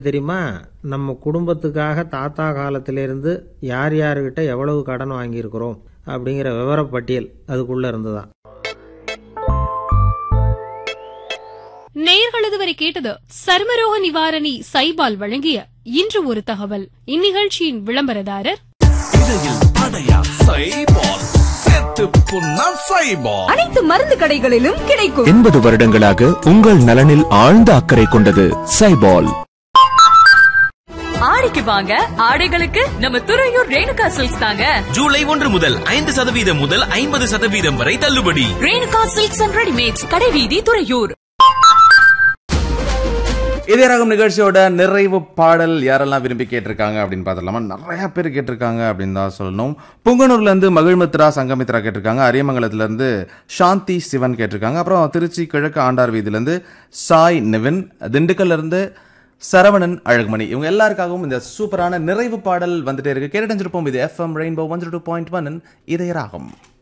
தெரியுமா நம்ம குடும்பத்துக்காக தாத்தா காலத்திலிருந்து யார் யாருக்கிட்ட எவ்வளவு கடன் வாங்கியிருக்கிறோம் அப்படிங்கிற விவரப்பட்டியல் அதுக்குள்ள இருந்துதான் நேயர்கள் இதுவரை கேட்டது சர்மரோக நிவாரணி சைபால் வழங்கிய இன்று ஒரு தகவல் இந்நிகழ்ச்சியின் விளம்பரதாரர் இடையில் அடையா சைபால் சேர்த்து புண்ணா சைபால் அனைத்து மருந்து கடைகளிலும் கிடைக்கும் எண்பது வருடங்களாக உங்கள் நலனில் ஆழ்ந்த அக்கறை கொண்டது சைபால் ஆடிக்கு வாங்க ஆடைகளுக்கு நம்ம துறையூர் ரேணுகா சில்க்ஸ் தாங்க ஜூலை ஒன்று முதல் ஐந்து சதவீதம் முதல் ஐம்பது சதவீதம் வரை தள்ளுபடி ரேணுகா சில்க்ஸ் அண்ட் ரெடிமேட்ஸ் கடைவீதி துறையூர் இதே ரகம் நிகழ்ச்சியோட நிறைவு பாடல் யாரெல்லாம் விரும்பி கேட்டிருக்காங்க அப்படின்னு பார்த்துலாமா நிறைய பேர் கேட்டிருக்காங்க அப்படின்னு தான் சொல்லணும் புங்கனூர்ல இருந்து மகிழ்மித்ரா சங்கமித்ரா கேட்டிருக்காங்க அரியமங்கலத்துல இருந்து சாந்தி சிவன் கேட்டிருக்காங்க அப்புறம் திருச்சி கிழக்கு ஆண்டார் வீதியில இருந்து சாய் நிவின் திண்டுக்கல்ல இருந்து சரவணன் அழகுமணி இவங்க எல்லாருக்காகவும் இந்த சூப்பரான நிறைவு பாடல் வந்துட்டே இருக்கு கேட்டுருப்போம் இது FM rainbow one two point one இதய ராகம்